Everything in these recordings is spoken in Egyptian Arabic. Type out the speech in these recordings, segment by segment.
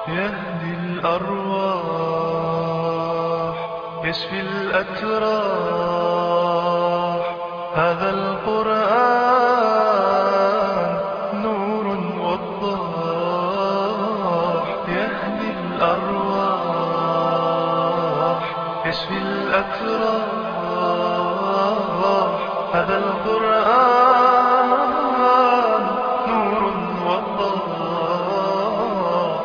يهدي الأرواح يشفي الأتراح هذا القرآن نور وضاح يهدي الأرواح يشفي الأتراح هذا القرآن نور وضاح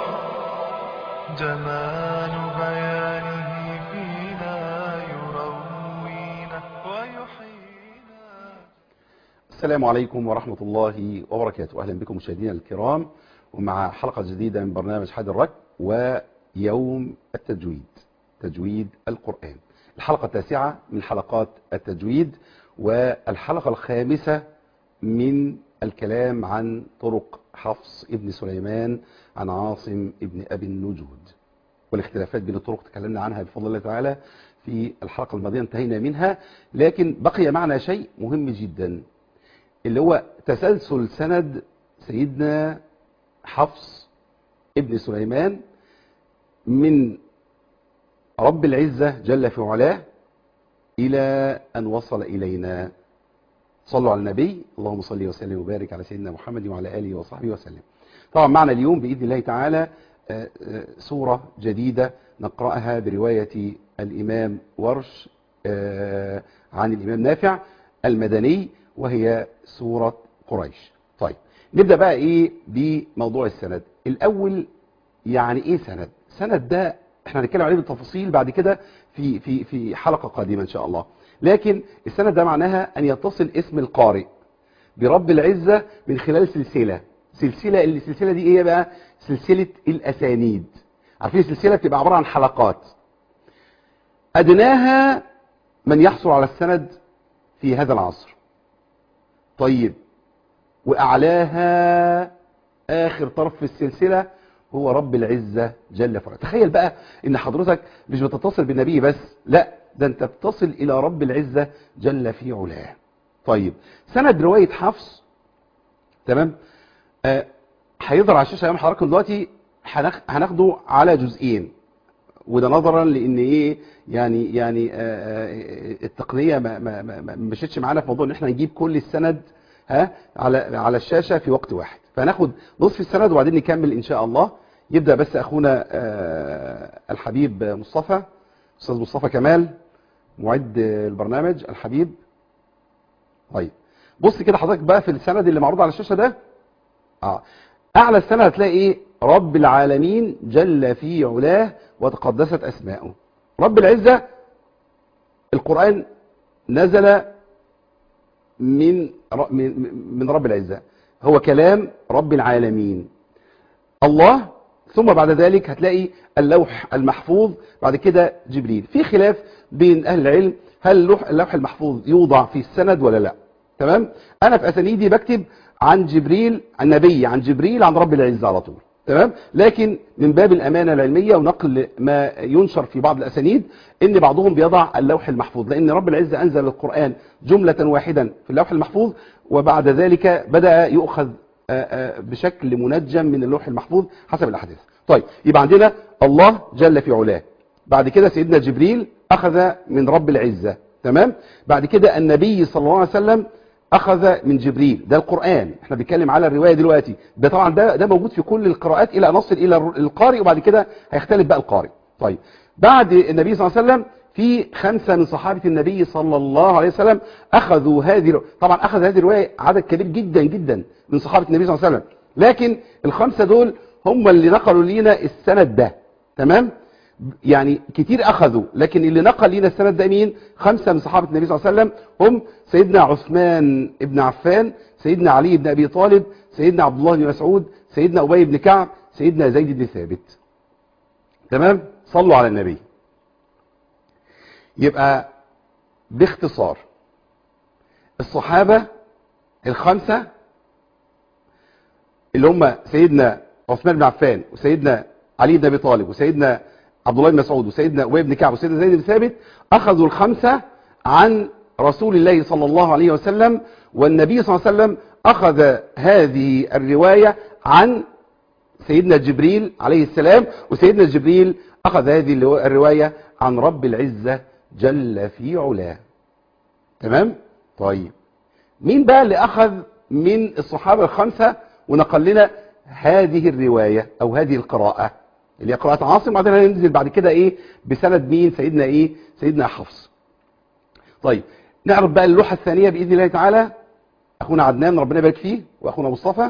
جمال بيانه فينا يروينا ويحيينا السلام عليكم ورحمة الله وبركاته أهلا بكم مشاهدينا الكرام ومع حلقة جديدة من برنامج حاد الرك ويوم التجويد تجويد القرآن الحلقة التاسعة من حلقات التجويد والحلقة الخامسة من الكلام عن طرق حفص ابن سليمان عن عاصم ابن أبي النجود والاختلافات بين الطرق تكلمنا عنها بفضل الله تعالى في الحلقة الماضية انتهينا منها لكن بقي معنا شيء مهم جدا اللي هو تسلسل سند سيدنا حفص ابن سليمان من رب العزة جل في علاه إلى أن وصل إلينا صلوا على النبي اللهم صل وسلم وبارك على سيدنا محمد وعلى آله وصحبه وسلم طبعا معنا اليوم بإذن الله تعالى آه، آه، سورة جديدة نقرأها برواية الإمام ورش آه، عن الإمام نافع المدني وهي سورة قريش طيب نبدأ بقى إيه بموضوع السند الأول يعني إيه سند سند ده احنا هنتكلم عليه بالتفاصيل بعد كده في في في حلقة قادمة إن شاء الله لكن السند ده معناها أن يتصل اسم القارئ برب العزة من خلال سلسلة سلسلة السلسلة دي ايه بقى سلسلة الأسانيد عارفين السلسلة بتبقى عبارة عن حلقات أدناها من يحصل على السند في هذا العصر طيب وأعلاها آخر طرف في السلسلة هو رب العزة جل وعلا تخيل بقى ان حضرتك مش بتتصل بالنبي بس لا ده انت بتصل الى رب العزة جل في علاه طيب سند رواية حفص تمام آه، هيظهر على الشاشة امام حضراتكم دلوقتي هناخ- هناخده على جزئين وده نظرا لان ايه يعني يعني آه، آه، التقنيه ما ما ما ما مشيتش معانا في موضوع ان احنا نجيب كل السند ها على على الشاشه في وقت واحد فهناخد نصف السند وبعدين نكمل ان شاء الله يبدا بس اخونا آه، الحبيب مصطفى استاذ مصطفى كمال معد البرنامج الحبيب طيب بص كده حضرتك بقى في السند اللي معروض على الشاشه ده اه اعلى السند هتلاقي ايه رب العالمين جل في علاه وتقدست اسماؤه رب العزه القران نزل من ر- من من رب العزه هو كلام رب العالمين الله ثم بعد ذلك هتلاقي اللوح المحفوظ بعد كده جبريل في خلاف بين اهل العلم هل اللوح اللوح المحفوظ يوضع في السند ولا لا تمام انا في اسانيدي بكتب عن جبريل عن نبي عن جبريل عن رب العزه على طول تمام لكن من باب الامانه العلميه ونقل ما ينشر في بعض الاسانيد ان بعضهم بيضع اللوح المحفوظ لان رب العزه انزل القران جمله واحدا في اللوح المحفوظ وبعد ذلك بدا يؤخذ آه، آه، بشكل منجم من اللوح المحفوظ حسب الاحاديث طيب يبقى عندنا الله جل في علاه بعد كده سيدنا جبريل اخذ من رب العزه تمام بعد كده النبي صلى الله عليه وسلم اخذ من جبريل ده القران احنا بنتكلم على الروايه دلوقتي ده طبعا ده ده موجود في كل القراءات الى ان نصل الى القارئ وبعد كده هيختلف بقى القارئ طيب بعد النبي صلى الله عليه وسلم في خمسة من صحابة النبي صلى الله عليه وسلم أخذوا هذه الرواية. طبعا أخذ هذه الرواية عدد كبير جدا جدا من صحابة النبي صلى الله عليه وسلم لكن الخمسة دول هم اللي نقلوا لينا السند ده تمام يعني كتير أخذوا لكن اللي نقل لينا السند ده مين خمسة من صحابة النبي صلى الله عليه وسلم هم سيدنا عثمان بن عفان سيدنا علي بن أبي طالب سيدنا عبد الله بن مسعود سيدنا أبي بن كعب سيدنا زيد بن ثابت تمام صلوا على النبي يبقى باختصار الصحابة الخمسة اللي هم سيدنا عثمان بن عفان وسيدنا علي بن ابي طالب وسيدنا عبد الله بن مسعود وسيدنا ابي بن كعب وسيدنا زيد بن ثابت اخذوا الخمسه عن رسول الله صلى الله عليه وسلم والنبي صلى الله عليه وسلم اخذ هذه الروايه عن سيدنا جبريل عليه السلام وسيدنا جبريل اخذ هذه اللو- الرواية عن رب العزة جل في علاه تمام طيب مين بقى اللي اخذ من الصحابة الخمسة ونقل لنا هذه الرواية او هذه القراءة اللي هي قراءة عاصم وبعدين هننزل بعد كده ايه بسند مين سيدنا ايه سيدنا حفص طيب نعرف بقى اللوحة الثانية بإذن الله تعالى أخونا عدنان ربنا يبارك فيه وأخونا مصطفى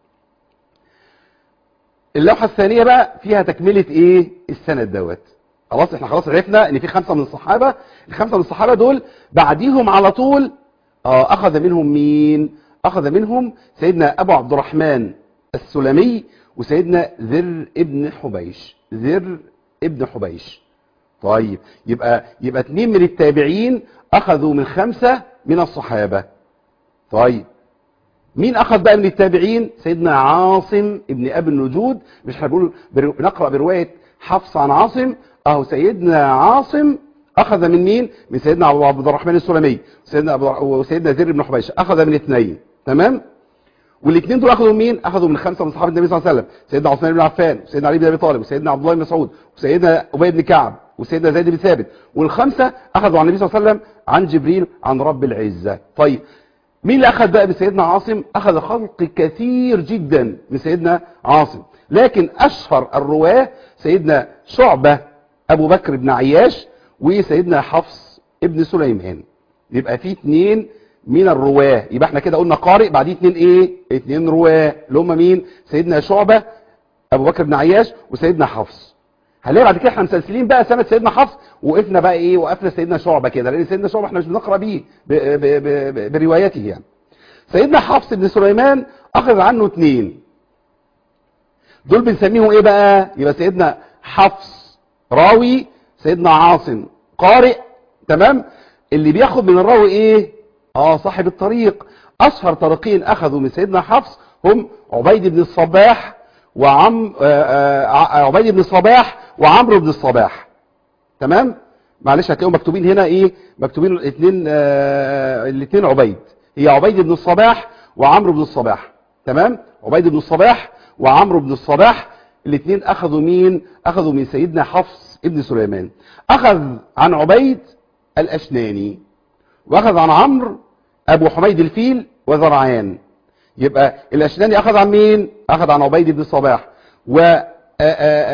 اللوحة الثانية بقى فيها تكملة إيه السند دوت خلاص احنا خلاص عرفنا ان في خمسة من الصحابة الخمسة من الصحابة دول بعديهم على طول اه اخذ منهم مين اخذ منهم سيدنا ابو عبد الرحمن السلمي وسيدنا ذر ابن حبيش ذر ابن حبيش طيب يبقى يبقى اتنين من التابعين اخذوا من خمسة من الصحابة طيب مين اخذ بقى من التابعين سيدنا عاصم ابن ابي النجود مش احنا بنقول برو... نقرا بروايه حفص عن عاصم اهو سيدنا عاصم اخذ من مين من سيدنا أبو عبد الرحمن السلمي سيدنا أبو... وسيدنا زر بن حبيش اخذ من اثنين تمام والاثنين دول اخذوا من مين اخذوا من خمسه من صحابه النبي صلى الله عليه وسلم سيدنا عثمان بن عفان وسيدنا علي بن ابي طالب وسيدنا عبد الله بن مسعود وسيدنا ابي بن كعب وسيدنا زيد بن ثابت والخمسه اخذوا عن النبي صلى الله عليه وسلم عن جبريل عن رب العزه طيب مين اللي اخذ بقى من سيدنا عاصم اخذ خلق كثير جدا من سيدنا عاصم لكن اشهر الرواه سيدنا شعبه ابو بكر بن عياش وسيدنا حفص ابن سليمان يبقى في اتنين من الرواه يبقى احنا كده قلنا قارئ بعديه اتنين ايه اتنين رواه اللي هم مين سيدنا شعبه ابو بكر بن عياش وسيدنا حفص هنلاقي بعد كده احنا مسلسلين بقى سنه سيدنا حفص وقفنا بقى ايه وقفنا سيدنا شعبه كده لان سيدنا شعبه احنا مش بنقرا بيه ب- ب- ب- ب- بروايته يعني سيدنا حفص بن سليمان اخذ عنه اتنين دول بنسميهم ايه بقى يبقى سيدنا حفص راوي سيدنا عاصم قارئ تمام اللي بياخد من الراوي ايه اه صاحب الطريق اشهر طريقين اخذوا من سيدنا حفص هم عبيد بن الصباح وعم آه، آه، ع- عبيد بن الصباح وعمرو بن الصباح تمام معلش هتلاقيهم مكتوبين هنا ايه مكتوبين الاثنين آه الاثنين عبيد هي عبيد بن الصباح وعمرو بن الصباح تمام عبيد بن الصباح وعمرو بن الصباح الاثنين اخذوا مين اخذوا من سيدنا حفص ابن سليمان اخذ عن عبيد الاشناني واخذ عن عمرو ابو حميد الفيل وذرعان يبقى الاشناني اخذ عن مين اخذ عن عبيد بن الصباح و آ- آ-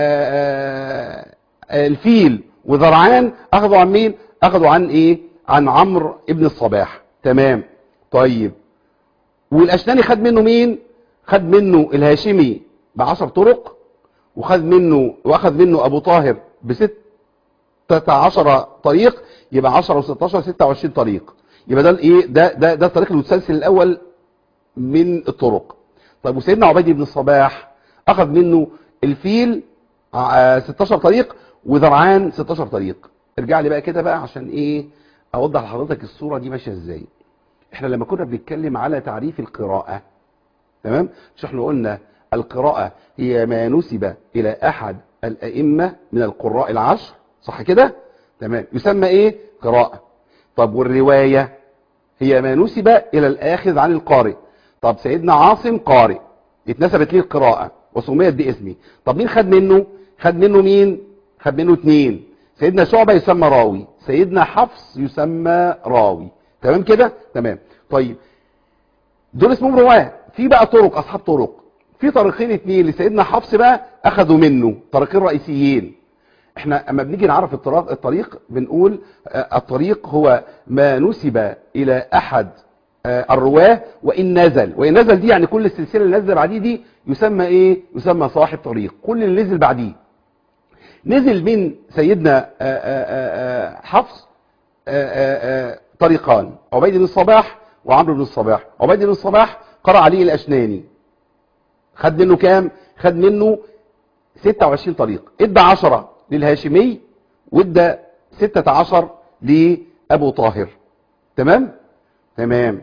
آ- آ- الفيل وذرعان اخذوا عن مين اخذوا عن ايه عن عمرو ابن الصباح تمام طيب والاشناني خد منه مين خد منه الهاشمي بعشر طرق وخد منه واخذ منه ابو طاهر بست 13 طريق يبقى 10 و16 26 طريق يبقى ده الايه ده ده ده الطريق المتسلسل الاول من الطرق طيب وسيدنا عبيد بن الصباح اخذ منه الفيل ع- 16 طريق وذرعان 16 طريق ارجع لي بقى كده بقى عشان ايه اوضح لحضرتك الصوره دي ماشيه ازاي احنا لما كنا بنتكلم على تعريف القراءه تمام مش احنا قلنا القراءه هي ما نسب الى احد الائمه من القراء العشر صح كده تمام يسمى ايه قراءه طب والروايه هي ما نسب الى الاخذ عن القارئ طب سيدنا عاصم قارئ اتنسبت ليه القراءه وسميت باسمي طب مين خد منه خد منه مين خد منه اتنين سيدنا شعبه يسمى راوي سيدنا حفص يسمى راوي تمام كده تمام طيب دول اسمهم رواه في بقى طرق اصحاب طرق في طريقين اتنين لسيدنا حفص بقى اخذوا منه طريقين رئيسيين احنا اما بنيجي نعرف الطريق, الطريق بنقول آه، الطريق هو ما نسب الى احد آه، الرواه وان نزل وان نزل دي يعني كل السلسله اللي نزل بعديه دي يسمى ايه يسمى صاحب طريق كل اللي نزل بعديه نزل من سيدنا آه، آه، آه، آه، حفص آه، آه، آه، طريقان عبيد بن الصباح وعمرو بن الصباح عبيد بن الصباح قرأ عليه الأشناني خد منه كام خد منه 26 طريق ادى 10 للهاشمي وادى 16 لأبو طاهر تمام تمام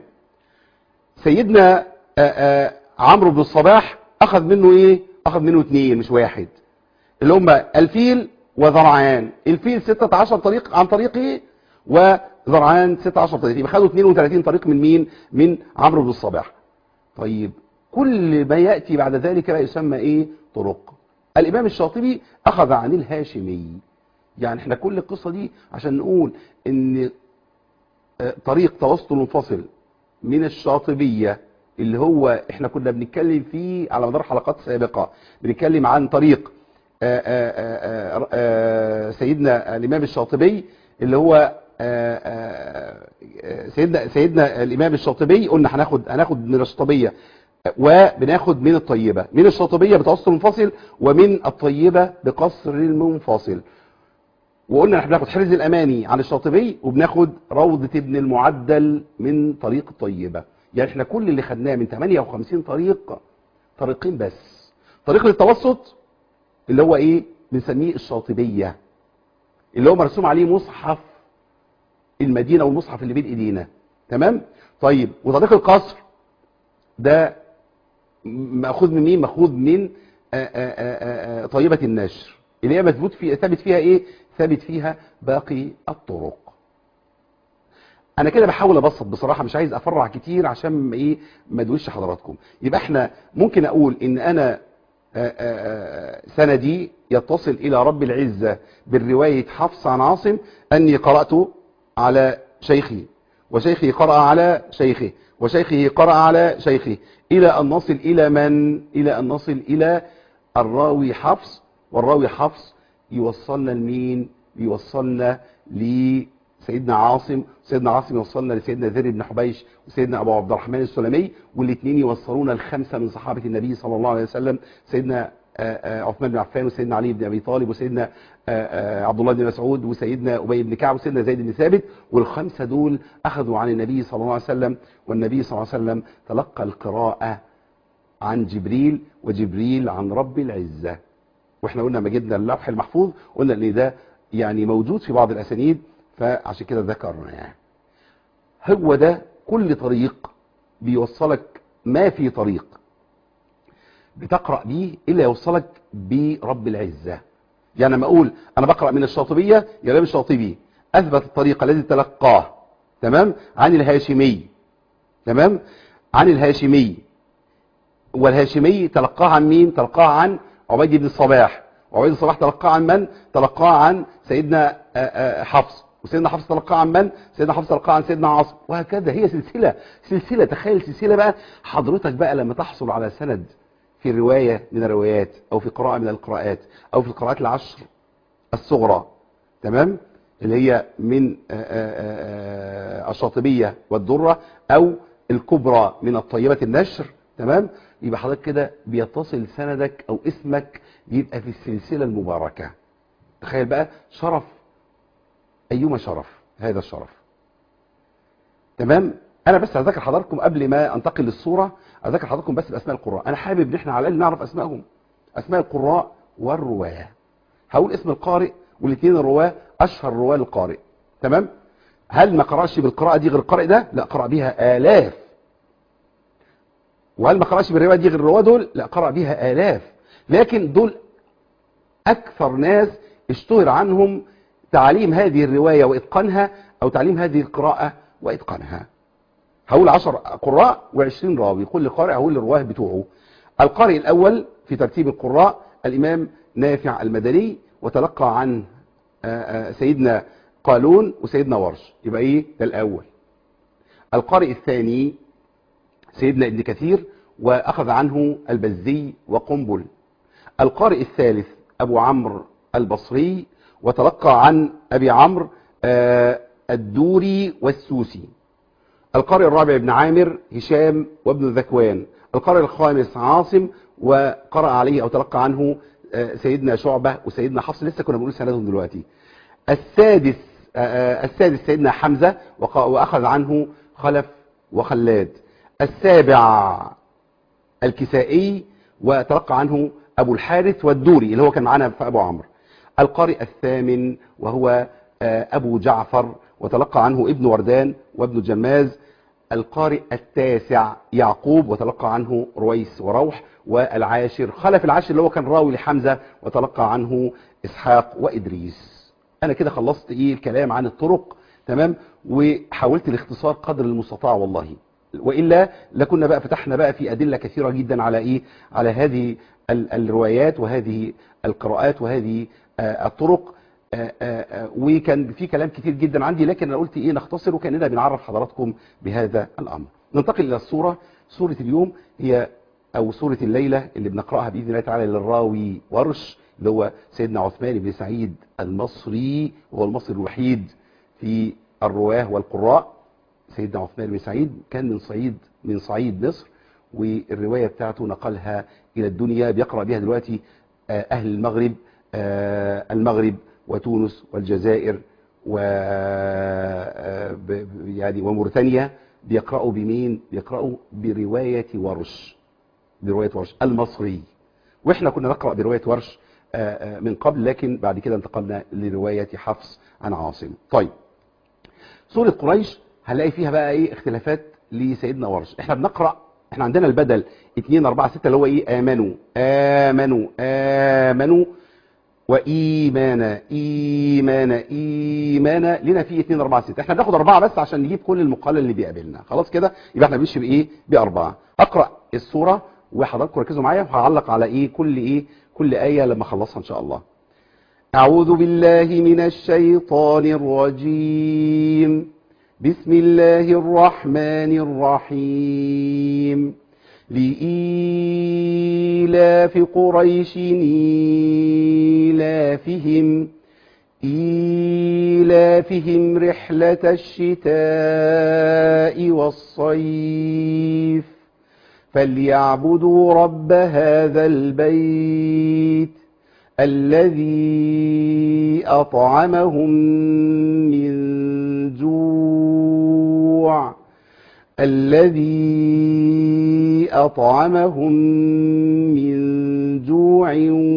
سيدنا آه، آه، عمرو بن الصباح اخذ منه ايه اخذ منه اثنين مش واحد اللي هم الفيل وذرعان الفيل 16 طريق عن طريقه وذرعان 16 طريق يبقى خدوا 32 طريق من مين من عمرو بن الصباح طيب كل ما ياتي بعد ذلك بقى يسمى ايه الطرق الامام الشاطبي اخذ عن الهاشمي يعني احنا كل القصة دي عشان نقول ان آه، طريق توسط منفصل من الشاطبية اللي هو احنا كنا بنتكلم فيه على مدار حلقات سابقة بنتكلم عن طريق آه، آه، آه، آه، سيدنا الامام الشاطبي اللي هو آه، آه، آه، سيدنا سيدنا الامام الشاطبي قلنا هناخد هناخد من الشاطبيه وبناخد من الطيبه من الشاطبيه بتوسط منفصل ومن الطيبه بقصر المنفصل وقلنا احنا بناخد حرز الاماني عن الشاطبي وبناخد روضه ابن المعدل من طريق الطيبه يعني احنا كل اللي خدناه من 58 طريق طريقين بس طريق للتوسط اللي هو ايه بنسميه الشاطبيه اللي هو مرسوم عليه مصحف المدينه والمصحف اللي بين ايدينا تمام طيب وطريق القصر ده ماخوذ من مين ماخوذ من آآ آآ آآ طيبه النشر اللي هي مثبوت فيها ثابت فيها ايه ثابت فيها باقي الطرق انا كده بحاول ابسط بصراحه مش عايز افرع كتير عشان ايه ما ادوش حضراتكم يبقى احنا ممكن اقول ان انا آآ آآ سندي يتصل الى رب العزه بالروايه حفص عن عاصم اني قرات على شيخي وشيخي قرأ على شيخه وشيخه قرأ على شيخه إلى أن نصل إلى من إلى أن نصل إلى الراوي حفص والراوي حفص يوصلنا لمين يوصلنا لسيدنا عاصم سيدنا عاصم يوصلنا لسيدنا ذر بن حبيش وسيدنا أبو عبد الرحمن السلمي والاثنين يوصلونا الخمسة من صحابة النبي صلى الله عليه وسلم سيدنا آه، آه، عثمان بن عفان وسيدنا علي بن ابي طالب وسيدنا آه، آه، عبد الله بن مسعود وسيدنا ابي بن كعب وسيدنا زيد بن ثابت والخمسه دول اخذوا عن النبي صلى الله عليه وسلم والنبي صلى الله عليه وسلم تلقى القراءه عن جبريل وجبريل عن رب العزه واحنا قلنا ما جبنا اللوح المحفوظ قلنا ان ده يعني موجود في بعض الاسانيد فعشان كده ذكرنا يعني هو ده كل طريق بيوصلك ما في طريق بتقرأ بيه إلا يوصلك برب العزة يعني لما أقول أنا بقرأ من الشاطبية يا رب الشاطبي أثبت الطريق الذي تلقاه تمام عن الهاشمي تمام عن الهاشمي والهاشمي تلقاه عن مين تلقاه عن عبيد بن الصباح وعبيد الصباح تلقاه عن من تلقاه عن سيدنا آه، آه، حفص وسيدنا حفص تلقاه عن من سيدنا حفص تلقاه عن سيدنا عاصم وهكذا هي سلسلة سلسلة تخيل سلسلة بقى حضرتك بقى لما تحصل على سند في رواية من الروايات او في قراءة من القراءات او في القراءات العشر الصغرى تمام اللي هي من آه، آه، آه، الشاطبية والدرة او الكبرى من الطيبة النشر تمام يبقى حضرتك كده بيتصل سندك او اسمك يبقى في السلسلة المباركة تخيل بقى شرف ايما شرف هذا الشرف تمام انا بس هذكر حضراتكم قبل ما انتقل للصوره اذكر حضراتكم بس باسماء القراء انا حابب ان احنا على الاقل نعرف اسمائهم اسماء القراء والرواه هقول اسم القارئ والاثنين الرواه اشهر رواه القارئ تمام هل ما قراش بالقراءه دي غير القارئ ده لا قرأ بها الاف وهل ما قراش بالروايه دي غير الرواه دول لا قرأ بها الاف لكن دول اكثر ناس اشتهر عنهم تعليم هذه الروايه واتقانها او تعليم هذه القراءه واتقانها هقول 10 قراء و20 راوي كل قارئ هقول الرواه بتوعه القارئ الاول في ترتيب القراء الامام نافع المدني وتلقى عن آه، آه، سيدنا قالون وسيدنا ورش يبقى ايه ده الاول القارئ الثاني سيدنا ابن كثير واخذ عنه البزي وقنبل القارئ الثالث ابو عمرو البصري وتلقى عن ابي عمرو آه، الدوري والسوسي القارئ الرابع ابن عامر هشام وابن ذكوان القارئ الخامس عاصم وقرأ عليه او تلقى عنه آه، سيدنا شعبة وسيدنا حفص لسه كنا بنقول سندهم دلوقتي السادس آه، آه، السادس سيدنا حمزة وق- واخذ عنه خلف وخلاد السابع الكسائي وتلقى عنه ابو الحارث والدوري اللي هو كان معانا في ابو عمرو القارئ الثامن وهو آه، ابو جعفر وتلقى عنه ابن وردان وابن جماز القارئ التاسع يعقوب وتلقى عنه رويس وروح والعاشر خلف العاشر اللي هو كان راوي لحمزة وتلقى عنه اسحاق وادريس انا كده خلصت ايه الكلام عن الطرق تمام وحاولت الاختصار قدر المستطاع والله والا لكنا بقى فتحنا بقى في ادله كثيره جدا على ايه على هذه ال- الروايات وهذه القراءات وهذه آه، الطرق آه، آه، آه، وكان في كلام كتير جدا عندي لكن انا قلت ايه نختصر وكاننا بنعرف حضراتكم بهذا الامر ننتقل الى الصوره سوره اليوم هي او سوره الليله اللي بنقراها باذن الله تعالى للراوي ورش اللي هو سيدنا عثمان بن سعيد المصري وهو المصري الوحيد في الرواه والقراء سيدنا عثمان بن سعيد كان من صعيد من صعيد مصر والرواية بتاعته نقلها إلى الدنيا بيقرأ بها دلوقتي آه، أهل المغرب آه، المغرب وتونس والجزائر و آه، ب- ب- يعني وموريتانيا بيقرأوا بمين؟ بيقرأوا برواية ورش برواية ورش المصري واحنا كنا نقرأ برواية ورش آه، آه، من قبل لكن بعد كده انتقلنا لرواية حفص عن عاصم طيب سورة قريش هنلاقي فيها بقى ايه اختلافات لسيدنا ورش احنا بنقرأ احنا عندنا البدل 2 4 6 اللي هو ايه امنوا امنوا امنوا وايمانا ايمانا ايمانا لنا فيه 2 4 6 احنا بناخد اربعه بس عشان نجيب كل المقال اللي بيقابلنا خلاص كده يبقى احنا بنمشي بايه باربعه اقرا السوره وحضراتكم ركزوا معايا وهعلق على ايه كل ايه كل ايه لما اخلصها ان شاء الله أعوذ بالله من الشيطان الرجيم بسم الله الرحمن الرحيم لإيلاف قريش إيلافهم إيلافهم رحلة الشتاء والصيف فليعبدوا رب هذا البيت الذي أطعمهم من جوع الذي أطعمهم من جوع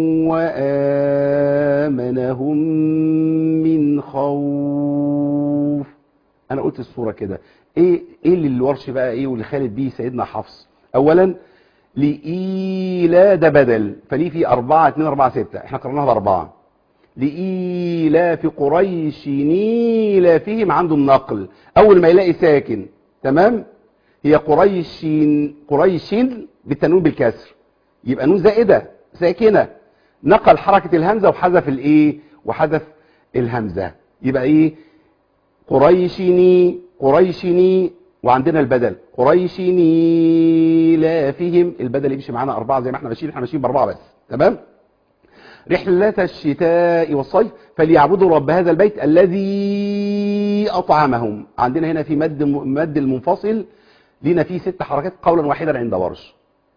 وآمنهم من خوف أنا قلت الصورة كده إيه, إيه اللي الورش بقى إيه واللي خالد بيه سيدنا حفص أولا لإيلا ده بدل فليه في أربعة اتنين أربعة ستة احنا قررناها بأربعة لإيلاف قريش نيلافهم عنده النقل أول ما يلاقي ساكن تمام هي قريش قريش بالتنوين بالكسر يبقى نون زائدة ساكنة نقل حركة الهمزة وحذف الايه وحذف الهمزة يبقى ايه قريشني قريشني وعندنا البدل قريشني لا فيهم البدل يمشي معانا أربعة زي ما احنا ماشيين احنا ماشيين بأربعة بس تمام رحلة الشتاء والصيف فليعبدوا رب هذا البيت الذي أطعمهم عندنا هنا في مد مد المنفصل لينا فيه ست حركات قولا واحدا عند ورش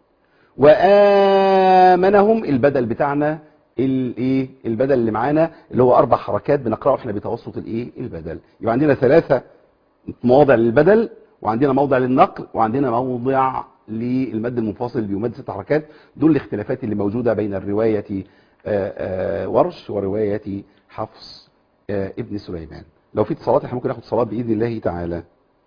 وآمنهم البدل بتاعنا الايه البدل اللي معانا اللي هو اربع حركات بنقراه احنا بتوسط الايه البدل يبقى عندنا ثلاثه مواضع للبدل وعندنا موضع للنقل وعندنا موضع للمد المنفصل اللي بيمد ست حركات دول الاختلافات اللي موجوده بين الروايه آه، آه، ورش وروايه حفص آه، ابن سليمان لو في اتصالات احنا ممكن ناخد اتصالات باذن الله تعالى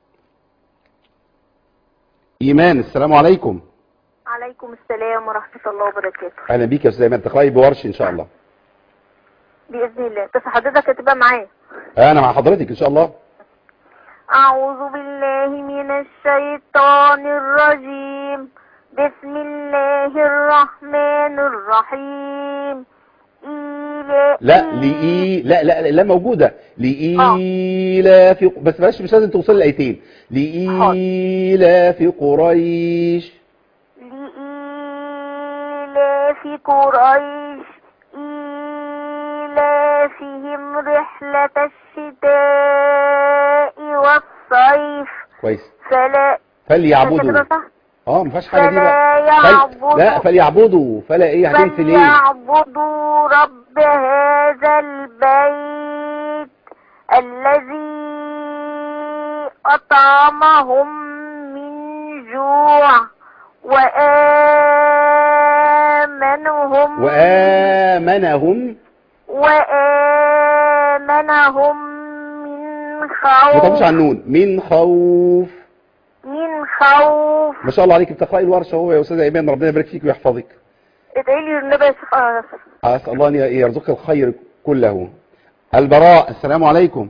ايمان السلام عليكم عليكم السلام ورحمة الله وبركاته اهلا بيك يا استاذ ايمان تقراي بورش ان شاء الله بإذن الله بس حضرتك هتبقى معايا انا مع حضرتك ان شاء الله أعوذ بالله من الشيطان الرجيم بسم الله الرحمن الرحيم إيلا لا لإي لا لا لا موجودة لإيلاف بس بلاش مش لازم توصل لآيتين لإيلاف قريش لإيلاف قريش إيلافهم رحلة الشتاء والصيف كويس فلا فليعبدوا كده صح؟ اه ما فيهاش حاجة دي فلا بقى فل... يعبدوا لا فليعبدوا فلا ايه هتنفي ليه فليعبدوا رب هذا البيت الذي أطعمهم من جوع وآمنهم وآمنهم وآمنهم من ما تقولش خوف عن نون من خوف من خوف ما شاء الله عليك بتقرأي الورشة اهو يا أستاذة إيمان ربنا يبارك فيك ويحفظك ادعي لي النبي يا شيخ آه، أسأل الله أن يرزقك الخير كله البراء السلام عليكم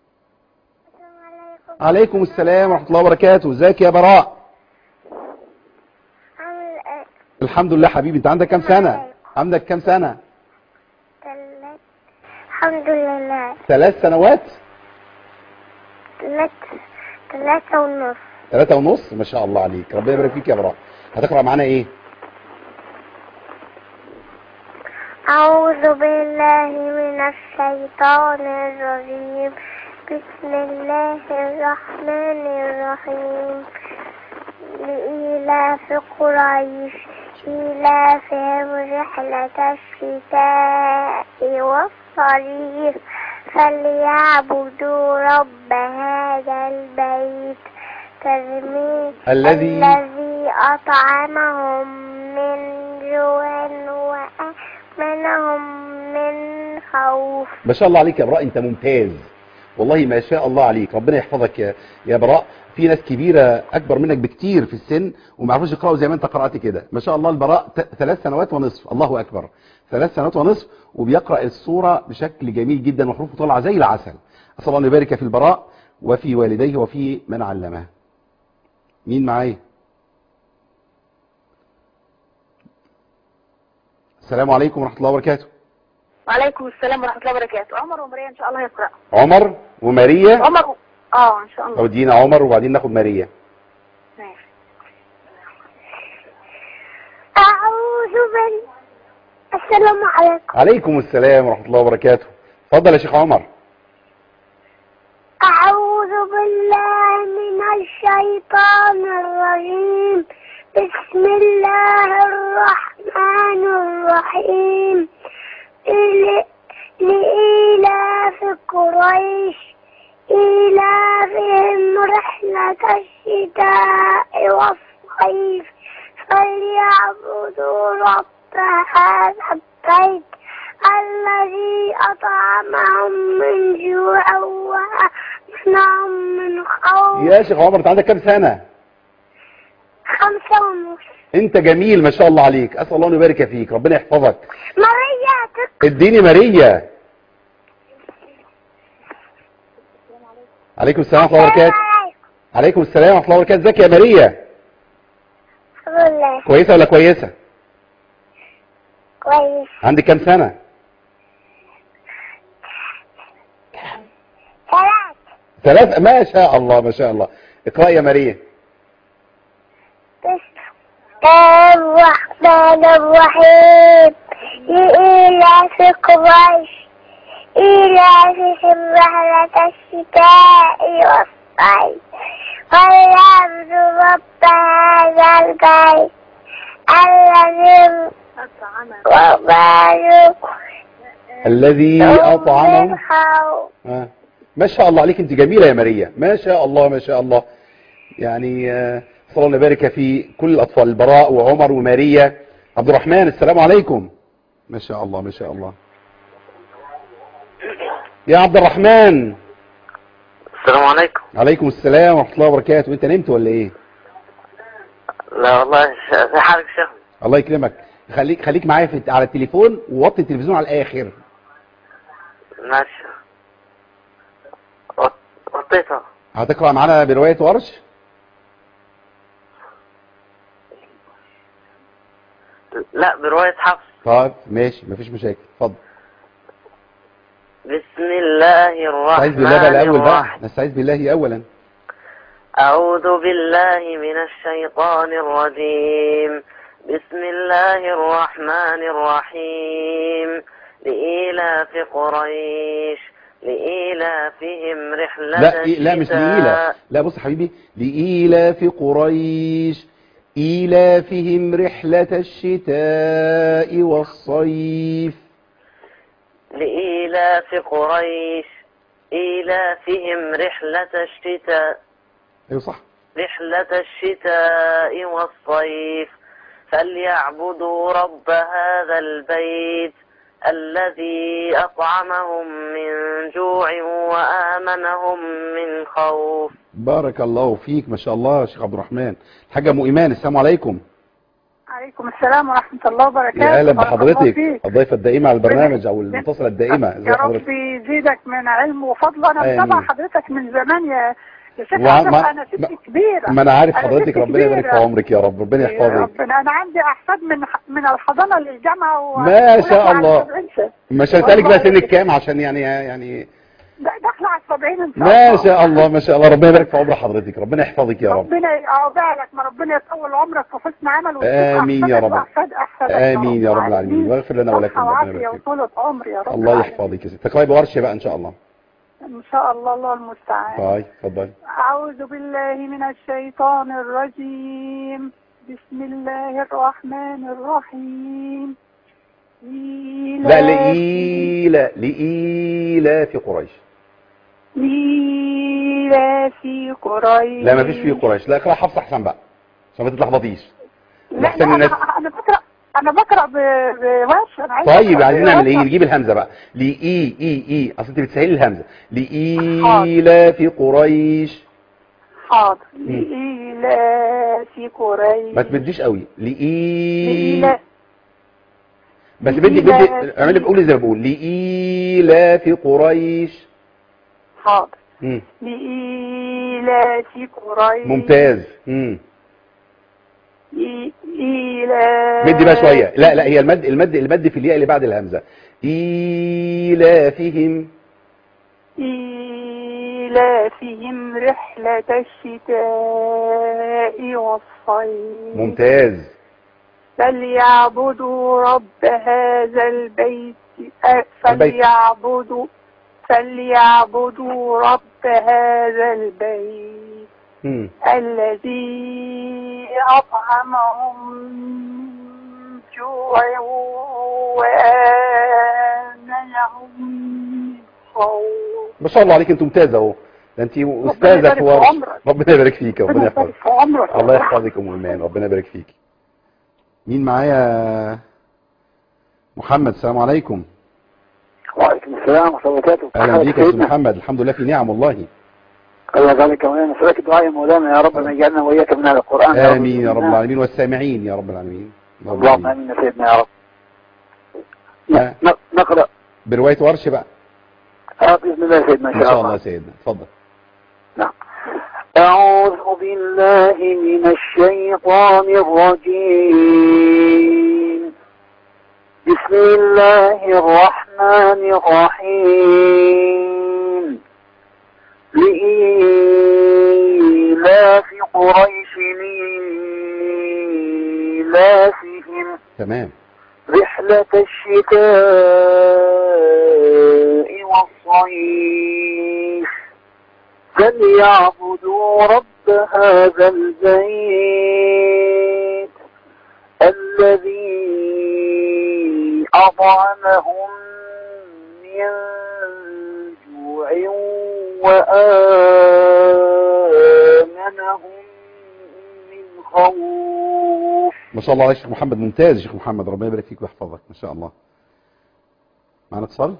عليكم السلام ورحمة الله وبركاته ازيك يا براء الحمد لله حبيبي انت عندك كام سنة عندك كام سنة تلات الحمد لله ثلاث سنوات تلات تلاتة ونص ثلاثة ونص ما شاء الله عليك ربنا يبارك فيك يا براء هتقرأ معانا ايه أعوذ بالله من الشيطان الرجيم بسم الله الرحمن الرحيم لإيلاف قريش إيلافهم رحلة الشتاء والصيف فليعبدوا رب هذا البيت ترمي الذي- الذي أطعمهم من جوع وآمنهم من خوف ما شاء الله عليك يا براء انت ممتاز والله ما شاء الله عليك ربنا يحفظك يا يا براء في ناس كبيرة اكبر منك بكتير في السن وما يعرفوش يقرأوا زي ما انت قرأت كده ما شاء الله البراء ت- ثلاث سنوات ونصف الله اكبر ثلاث سنوات ونصف وبيقرأ السورة بشكل جميل جدا وحروفه طالعة زي العسل اسال الله ان يبارك في البراء وفي والديه وفي من علمه مين معايا السلام عليكم ورحمة الله وبركاته وعليكم السلام ورحمة الله وبركاته عمر ومريم إن شاء الله يقرأ عمر وماريا عمر و... اه إن شاء الله طب ادينا عمر وبعدين ناخد ماريا ماشي أعوذ بال السلام عليكم عليكم السلام ورحمة الله وبركاته اتفضل يا شيخ عمر أعوذ بالله من الشيطان الرجيم بسم الله الرحمن الرحيم إل- لإيلاف قريش إيلافهم رحلة الشتاء والصيف فليعبدوا رب هذا البيت الذي أطعمهم من جوع وأمنعهم من خوف يا شيخ عمر انت عندك كام سنة خمسة ونص انت جميل ما شاء الله عليك اسال الله ان يبارك فيك ربنا يحفظك ماريا تق اديني ماريا عليكم السلام ورحمة الله وبركاته عليكم السلام ورحمة الله وبركاته ازيك يا ماريا الحمد لله كويسة ولا كويسة كويس عندك كام سنة ثلاث ثلاث ما شاء الله ما شاء الله اقرأ يا ماريا بسم الله الرحمن الرحيم لإيلاف قريش إيلافهم رحلة الشتاء والصيف فليعبدوا رب هذا البيت الذي وبارك الذي أطعمهم من خوف آه. ما شاء الله عليك انت جميلة يا ماريا ما شاء الله ما شاء الله يعني آه، صلى الله يبارك في كل الأطفال البراء وعمر وماريا عبد الرحمن السلام عليكم ما شاء الله ما شاء الله يا عبد الرحمن السلام عليكم عليكم السلام ورحمة الله وبركاته انت نمت ولا ايه لا والله ش- في حالك شيخ الله يكرمك خليك خليك معايا في على التليفون ووطي التلفزيون على الاخر ماشي وط- وطيتها هتقرأ معانا برواية ورش لا برواية حفص طيب ماشي مفيش مشاكل اتفضل بسم الله نستعيذ الرحمن بالله بقى الاول بقى الرحيم نستعيذ بالله اولا أعوذ بالله من الشيطان الرجيم بسم الله الرحمن الرحيم لإيلاف قريش لإيلافهم رحلة لا إيه لا مش الشتاء. لإيلاف لا بص يا حبيبي لإيلاف قريش إيلافهم رحلة الشتاء والصيف لإيلاف قريش إيلافهم رحلة الشتاء ايوه صح رحلة الشتاء والصيف فليعبدوا رب هذا البيت الذي أطعمهم من جوع وآمنهم من خوف بارك الله فيك ما شاء الله يا شيخ عبد الرحمن الحاجة ام ايمان السلام عليكم عليكم السلام ورحمة الله وبركاته يا اهلا بارك الله بحضرتك فيك. الضيفة الدائمة على البرنامج او المتصلة الدائمة ازي يا رب حضرتك يزيدك من علم وفضل انا آمين. متابعة حضرتك من زمان يا يا شيخ وع- أنا ما- انا ست ما- كبيره ما انا عارف أنا حضرتك ست ربنا يبارك في كبيرة. عمرك يا رب ربنا يا يحفظك ربنا انا عندي احفاد من من الحضانه للجامعه و... ما شاء وداخلة على الله. 70 سنة. مش هسألك بقى والله سنك يا كام عشان يعني يعني ده داخله على 70 ان شاء ما الله شاء الله ما شاء الله ربنا يبارك في عمر حضرتك ربنا يحفظك يا رب ربنا يعوضك ما ربنا يطول عمرك وحسن عمل ويشوف آمين يا أحفادك رب. وأحفاد أحفادك آمين يا رب العالمين واغفر لنا ولكم صحة ربنا وعافية يبارك فيك وطولة عمر يا رب الله العالمين. يحفظك يا ست تقرأي بورشة بقى ان شاء الله إن شاء الله الله المستعان طيب اتفضلي أعوذ بالله من الشيطان الرجيم بسم الله الرحمن الرحيم لا لإيلا لإيلا في قريش في قريش لا ما فيش في قريش لا اقرأ حفص احسن بقى عشان ما تتلخبطيش لا أحسن لا الناس- أنا- أنا بقرأ أنا بقرأ ب- بوش أنا عايزة طيب أقرأ عايزين نعمل ايه بوش. نجيب الهمزة بقى لإي إي إي اصل انت بتسهلي الهمزة لإيلا في قريش حاضر مم. لإيلاف قريش ما تمديش قوي لإي لإيلا- بس بدي بدي لإيلاف- اعملي بقولي زي ما بقول لإيلا في قريش حاضر مم. لإيلاف قريش ممتاز مم. إي- إيلاف مدي بقى شوية لا لا هي المد المد المد في الياء اللي بعد الهمزة إيلافهم إيلافهم رحلة الشتاء والصيف ممتاز فليعبدوا رب هذا البيت أه، البيت. فليعبدوا فليعبدوا رب هذا البيت مم. الذي أطعمهم من جوع وآمنهم من خوف ما شاء الله عليك انت ممتازة اهو ده انت استاذة يبارك في في ورش عمرك. ربنا يبارك فيك ربنا ربنا يحفظك يبارك في عمرك الله يحفظك ام ايمان ربنا يبارك فيك مين معايا محمد السلام عليكم وعليكم السلام ورحمة الله وبركاته اهلا بيك يا استاذ سيدنا. محمد الحمد لله في نعم والله الله يجعلك كمان نسألك دعاء يا مولانا يا رب ان يجعلنا وإياك من أهل القرآن امين يا رب العالمين والسامعين يا رب العالمين اللهم اللهم آمين. آمين يا سيدنا يا رب آه. ن- نقرأ برواية ورش بقى آه بإذن الله يا سيدنا إن ان شاء شاء الله الله يا سيدنا اتفضل نعم أعوذ بالله من الشيطان الرجيم بسم الله الرحمن الرحيم لإيلاف قريش إيلافهم تمام رحلة الشتاء والصيف فليعبدوا رب هذا البيت الذي أطعمهم من جوع وآمنهم من خوف ما شاء الله عليك يا شيخ محمد ممتاز يا شيخ محمد ربنا يبارك فيك ويحفظك ما شاء الله معنا اتصال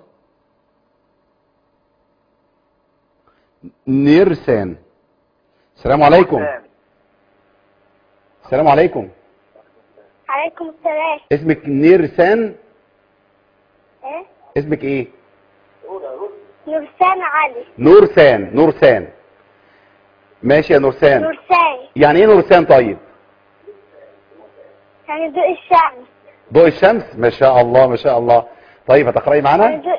نيرسان السلام عليكم السلام عليكم عليكم السلام اسمك نيرسان ايه اسمك ايه نورسان علي نورسان نورسان ماشي يا نورسان نورسان يعني ايه نورسان طيب يعني ضوء الشمس ضوء الشمس ما شاء الله ما شاء الله طيب هتقرأي يعني معانا ضوء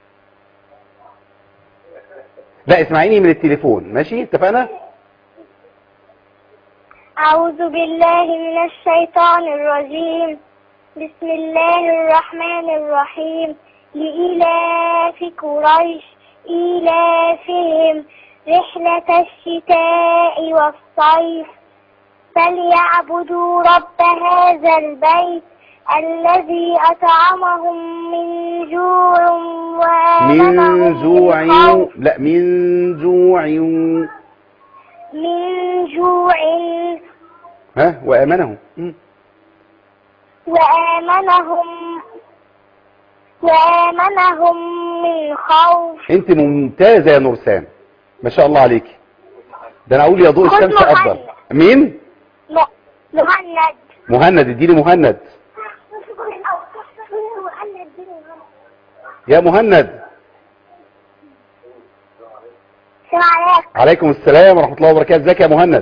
لا اسمعيني من التليفون ماشي اتفقنا أعوذ بالله من الشيطان الرجيم بسم الله الرحمن الرحيم لإيلاف قريش إيلافهم رحلة الشتاء والصيف فليعبدوا رب هذا البيت الذي أطعمهم من جوع وآمنهم من جوع خوف لا من جوع من جوع ها وامنه مم. وآمنهم وآمنهم من خوف انت ممتازه يا نورسان ما شاء الله عليك ده انا اقول يا ضوء خد الشمس افضل مهند. مين م- مهند مهند اديني مهند يا مهند السلام عليكم عليكم السلام ورحمة الله وبركاته ازيك يا مهند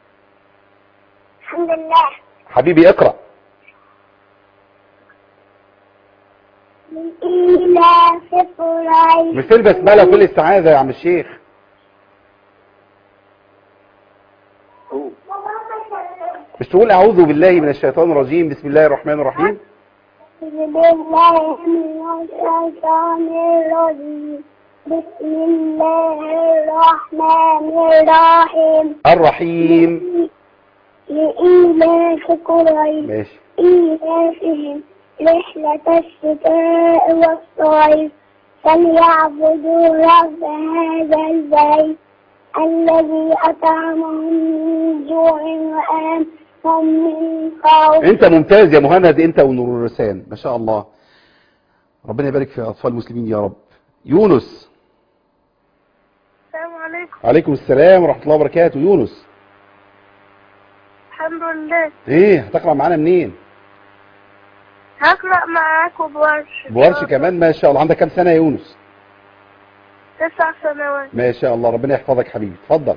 الحمد لله حبيبي اقرأ لإيلاف قريش مثل البسملة وكل السعادة يا عم الشيخ مش تقول اعوذ بالله من الشيطان الرجيم بسم الله الرحمن الرحيم بسم الله من الشيطان الرجيم بسم الله الرحمن الرحيم الرحيم لإيلاف قريش ماشي إيلافهم رحلة الشتاء والصيف فليعبدوا رب هذا البيت الذي أطعمهم من جوع وآمنهم من خوف انت ممتاز يا مهند انت ونور الرسان ما شاء الله ربنا يبارك في اطفال المسلمين يا رب يونس السلام عليكم عليكم السلام ورحمة الله وبركاته يونس الحمد لله ايه هتقرأ معانا منين هقرأ معاكم بورش بورش كمان ما شاء الله عندك كام سنة يا يونس تسع سنوات ما شاء الله ربنا يحفظك حبيبي اتفضل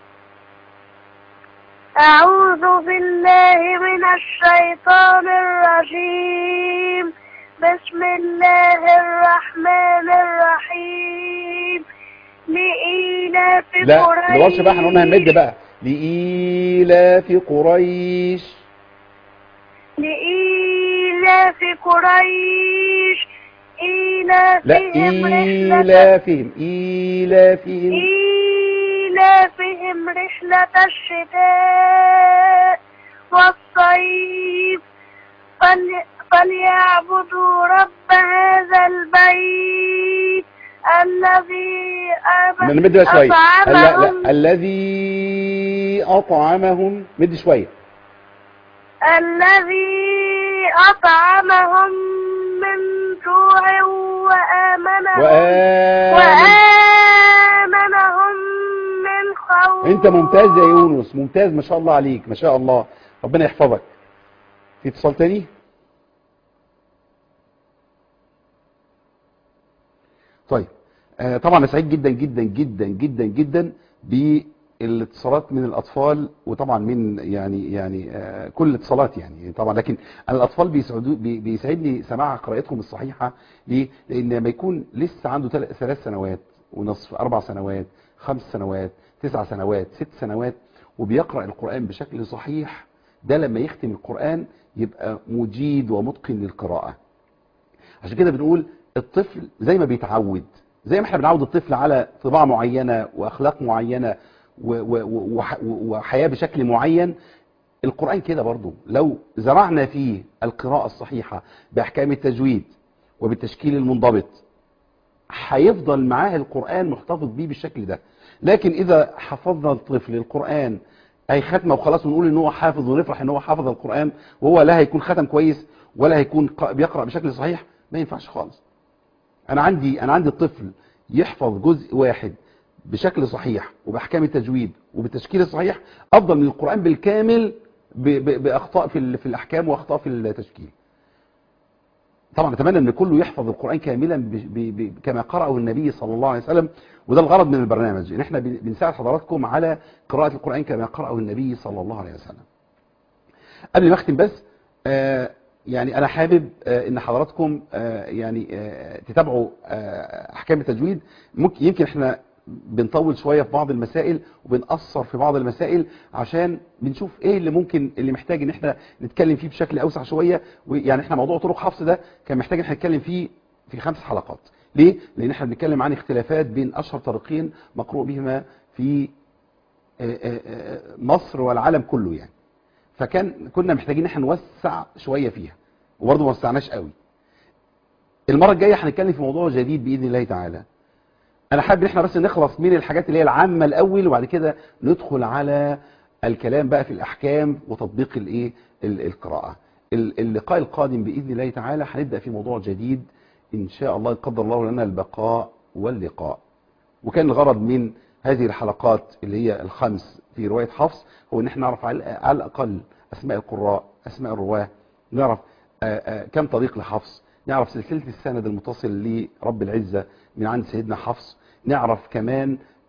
أعوذ بالله من الشيطان الرجيم بسم الله الرحمن الرحيم لإيلاف لا قريش الورش بقى احنا قلنا هنمد بقى لإيلاف قريش لإيلاف قريش لا إيلافهم رحلة إيلافهم إيلافهم إيلافهم رحلة الشتاء والصيف فل- فليعبدوا رب هذا البيت الذي أب- نمد بقى شوية لا أطعمهم لا الذي أطعمهم مد شوية الذي أطعمهم من جوع وآمنهم وآمن وآمنهم من خوف انت ممتاز يا يونس ممتاز ما شاء الله عليك ما شاء الله ربنا يحفظك في اتصال تاني طيب آه طبعا انا سعيد جدا جدا جدا جدا جدا بالاتصالات من الاطفال وطبعا من يعني يعني آه كل الاتصالات يعني طبعا لكن أنا الاطفال بيسعدوا بي- بيسعدني سماع قراءتهم الصحيحه ليه؟ لان لما يكون لسه عنده تل- ثلاث سنوات ونصف اربع سنوات خمس سنوات تسع سنوات ست سنوات وبيقرأ القرآن بشكل صحيح ده لما يختم القرآن يبقى مجيد ومتقن للقراءة عشان كده بنقول الطفل زي ما بيتعود زي ما احنا بنعود الطفل على طباع معينة واخلاق معينة و- و- و- وح- وحياة بشكل معين القرآن كده برضو لو زرعنا فيه القراءة الصحيحة بأحكام التجويد وبالتشكيل المنضبط هيفضل معاه القرآن محتفظ بيه بالشكل ده لكن إذا حفظنا الطفل القرآن أي ختمة وخلاص ونقول إن هو حافظ ونفرح إن هو حافظ القرآن وهو لا هيكون ختم كويس ولا هيكون ق- بيقرأ بشكل صحيح ما ينفعش خالص أنا عندي أنا عندي الطفل يحفظ جزء واحد بشكل صحيح وبأحكام التجويد وبالتشكيل الصحيح أفضل من القرآن بالكامل ب- ب- بأخطاء في ال- في الأحكام وأخطاء في التشكيل طبعا اتمنى ان كله يحفظ القرآن كاملا ب ب ب كما قرأه النبي صلى الله عليه وسلم وده الغرض من البرنامج ان احنا بن- بنساعد حضراتكم على قراءة القرآن كما قرأه النبي صلى الله عليه وسلم قبل ما اختم بس آه يعني انا حابب آه ان حضراتكم آه يعني آه تتابعوا آه احكام التجويد ممكن يمكن احنا بنطول شوية في بعض المسائل وبنأثر في بعض المسائل عشان بنشوف ايه اللي ممكن اللي محتاج ان احنا نتكلم فيه بشكل اوسع شوية ويعني احنا موضوع طرق حفظ ده كان محتاج ان احنا نتكلم فيه في خمس حلقات ليه؟ لان احنا بنتكلم عن اختلافات بين اشهر طريقين مقروء بهما في آه، آه، آه، مصر والعالم كله يعني فكان كنا محتاجين ان احنا نوسع شوية فيها وبرضه ما وسعناش قوي المرة الجاية هنتكلم في موضوع جديد بإذن الله تعالى انا حابب ان احنا بس نخلص من الحاجات اللي هي العامة الاول وبعد كده ندخل على الكلام بقى في الاحكام وتطبيق الايه ال- القراءة ال- اللقاء القادم باذن الله تعالى هنبدا في موضوع جديد ان شاء الله قدر الله لنا البقاء واللقاء وكان الغرض من هذه الحلقات اللي هي الخمس في رواية حفص هو ان احنا نعرف على على الاقل اسماء القراء اسماء الرواه نعرف آه، آه، كم طريق لحفص نعرف سلسلة السند المتصل لرب العزة من عند سيدنا حفص نعرف كمان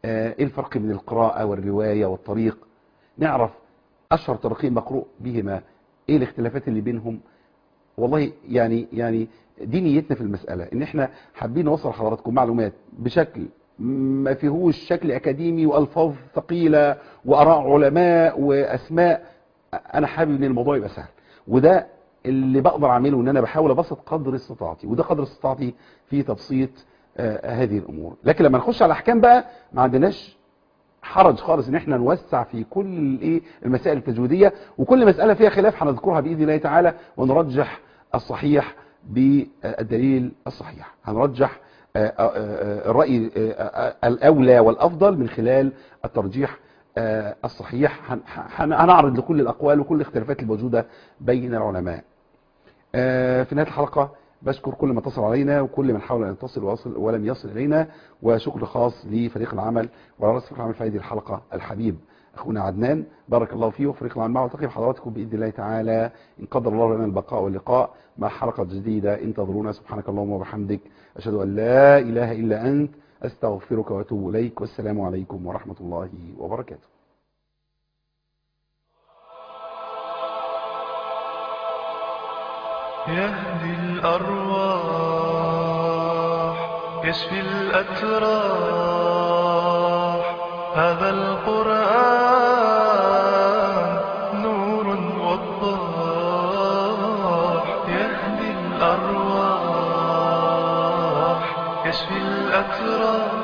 آه، ايه الفرق بين القراءة والرواية والطريق نعرف اشهر طريقين مقروء بهما ايه الاختلافات اللي بينهم والله يعني يعني دي نيتنا في المسألة ان احنا حابين نوصل لحضراتكم معلومات بشكل ما فيهوش شكل اكاديمي والفاظ ثقيلة واراء علماء واسماء انا حابب ان الموضوع يبقى سهل وده اللي بقدر اعمله ان انا بحاول ابسط قدر استطاعتي وده قدر استطاعتي في تبسيط آه هذه الامور لكن لما نخش على الاحكام بقى ما عندناش حرج خالص ان احنا نوسع في كل الايه المسائل التجويديه وكل مساله فيها خلاف هنذكرها باذن الله تعالى ونرجح الصحيح بالدليل الصحيح هنرجح آه، آه، آه، الراي آه، آه، الاولى والافضل من خلال الترجيح آه، الصحيح هن- هن- هنعرض لكل الاقوال وكل الاختلافات الموجوده بين العلماء آه، في نهايه الحلقه بشكر كل من اتصل علينا وكل من حاول ان يتصل ويصل ولم يصل الينا وشكر خاص لفريق العمل وعلى راس فريق العمل في هذه الحلقه الحبيب اخونا عدنان بارك الله فيه وفريق العمل معه والتقي بحضراتكم باذن الله تعالى ان قدر الله لنا البقاء واللقاء مع حلقه جديده انتظرونا سبحانك اللهم وبحمدك اشهد ان لا اله الا انت استغفرك واتوب اليك والسلام عليكم ورحمه الله وبركاته يهدي الأرواح يشفي الأتراح هذا القرآن نور وضاح يهدي الأرواح يشفي الأتراح